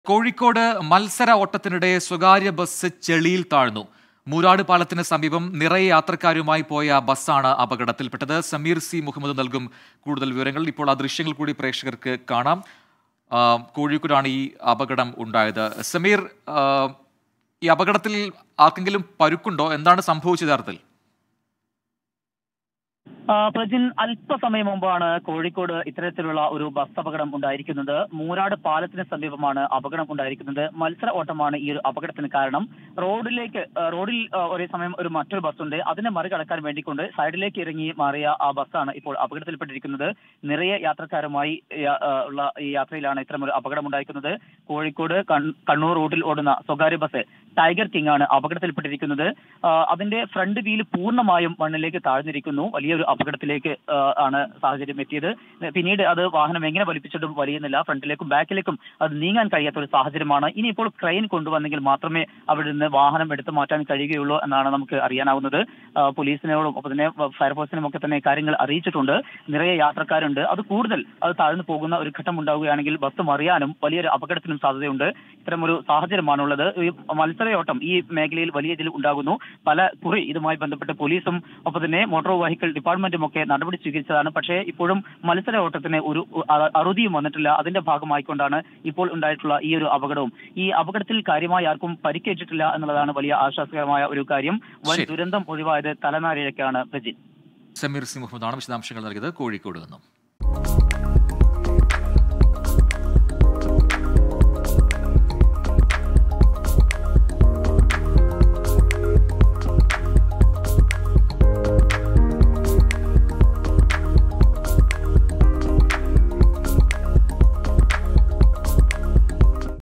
കോഴിക്കോട് മത്സര ഓട്ടത്തിനിടെ സ്വകാര്യ ബസ് ചെളിയിൽ താഴ്ന്നു മൂരാട് പാലത്തിന് സമീപം നിറയെ യാത്രക്കാരുമായി പോയ ബസ്സാണ് അപകടത്തിൽപ്പെട്ടത് സമീർ സി മുഹമ്മദ് നൽകും കൂടുതൽ വിവരങ്ങൾ ഇപ്പോൾ ആ ദൃശ്യങ്ങൾ കൂടി പ്രേക്ഷകർക്ക് കാണാം ആ, കോഴിക്കോടാണ് ഈ അപകടം ഉണ്ടായത് സമീർ ആ, ഈ അപകടത്തിൽ ആർക്കെങ്കിലും പരുക്കുണ്ടോ എന്താണ് സംഭവിച്ചത് യഥാർത്ഥത്തിൽ ആ, പ്രജിൻ അല്പസമയം മുമ്പാണ് കോഴിക്കോട് ഇത്തരത്തിലുള്ള ഒരു ബസ് അപകടം ഉണ്ടായിരിക്കുന്നത് മൂരാട് പാലത്തിന് സമീപമാണ് അപകടം ഉണ്ടായിരിക്കുന്നത് മത്സര ഓട്ടമാണ് ഈ ഒരു അപകടത്തിന് കാരണം റോഡിലേക്ക് ആ, റോഡിൽ ആ, ഒരേ സമയം ഒരു മറ്റൊരു ബസ് ഉണ്ട് അതിനെ മറികടക്കാൻ വേണ്ടിക്കൊണ്ട് സൈഡിലേക്ക് ഇറങ്ങി മാറിയ ആ ബസ്സാണ് ഇപ്പോൾ അപകടത്തിൽപ്പെട്ടിരിക്കുന്നത് നിറയെ യാത്രക്കാരുമായി യാ- ആ, ഉള്ള ഈ യാത്രയിലാണ് ഇത്തരമൊരു അപകടം ഉണ്ടായിരിക്കുന്നത് കോഴിക്കോട് കൺ- കണ്ണൂർ റൂട്ടിൽ ഓടുന്ന സ്വകാര്യ ബസ് ടൈഗർ കിങ് ആണ് അപകടത്തിൽപ്പെട്ടിരിക്കുന്നത് ആ, അതിന്റെ ഫ്രണ്ട് വീല് പൂർണ്ണമായും മണ്ണിലേക്ക് താഴ്ന്നിരിക്കുന്നു വലിയൊരു അപകടത്തിലേക്ക് ആ, ആണ് സാഹചര്യം എത്തിയത് പിന്നീട് അത് വാഹനം എങ്ങനെ വലിപ്പിച്ചിട്ടും വലിയുന്നില്ല ഫ്രണ്ടിലേക്കും ബാക്കിലേക്കും അത് നീങ്ങാൻ കഴിയാത്ത ഒരു സാഹചര്യമാണ് ഇനിയിപ്പോൾ ക്രെയിൻ കൊണ്ടുവന്നെങ്കിൽ മാത്രമേ അവിടെ നിന്ന് വാഹനം എടുത്തു മാറ്റാൻ കഴിയുകയുള്ളൂ എന്നാണ് നമുക്ക് അറിയാനാവുന്നത് ആ, പോലീസിനോടും ഒപ്പം തന്നെ ഫയർഫോഴ്സിനും ഒക്കെ തന്നെ കാര്യങ്ങൾ അറിയിച്ചിട്ടുണ്ട് നിറയെ യാത്രക്കാരുണ്ട് അത് കൂടുതൽ അത് താഴ്ന്നു പോകുന്ന ഒരു ഘട്ടം ഉണ്ടാവുകയാണെങ്കിൽ ബസ് മറിയാനും വലിയൊരു അപകടത്തിനും സാധ്യതയുണ്ട് ഇത്തരമൊരു സാഹചര്യമാണുള്ളത് ഈ മത്സരയോട്ടം ഈ മേഖലയിൽ വലിയ ഇതിൽ ഉണ്ടാകുന്നു പല കുറി ഇതുമായി ബന്ധപ്പെട്ട് പോലീസും ഒപ്പം തന്നെ മോട്ടോർ വെഹിക്കിൾ ഡിപ്പാർട്ട്മെന്റും ഒക്കെ നടപടി സ്വീകരിച്ചതാണ് പക്ഷേ ഇപ്പോഴും മത്സര ഓട്ടത്തിന് ഒരു അ- അറുതിയും വന്നിട്ടില്ല അതിന്റെ ഭാഗമായിക്കൊണ്ടാണ് ഇപ്പോൾ ഉണ്ടായിട്ടുള്ള ഈ ഒരു അപകടവും ഈ അപകടത്തിൽ കാര്യമായി ആർക്കും പരിക്കേറ്റിട്ടില്ല എന്നുള്ളതാണ് വലിയ ആശ്വാസകരമായ ഒരു കാര്യം വൻ ശരി. ദുരന്തം ഒഴിവായത് തലനാരിഴക്കാണ് പ്രജിൻ സമീർ സി മുഹമ്മദാണ് വിശദാംശങ്ങൾ നൽകിയത് കോഴിക്കോട് നിന്നും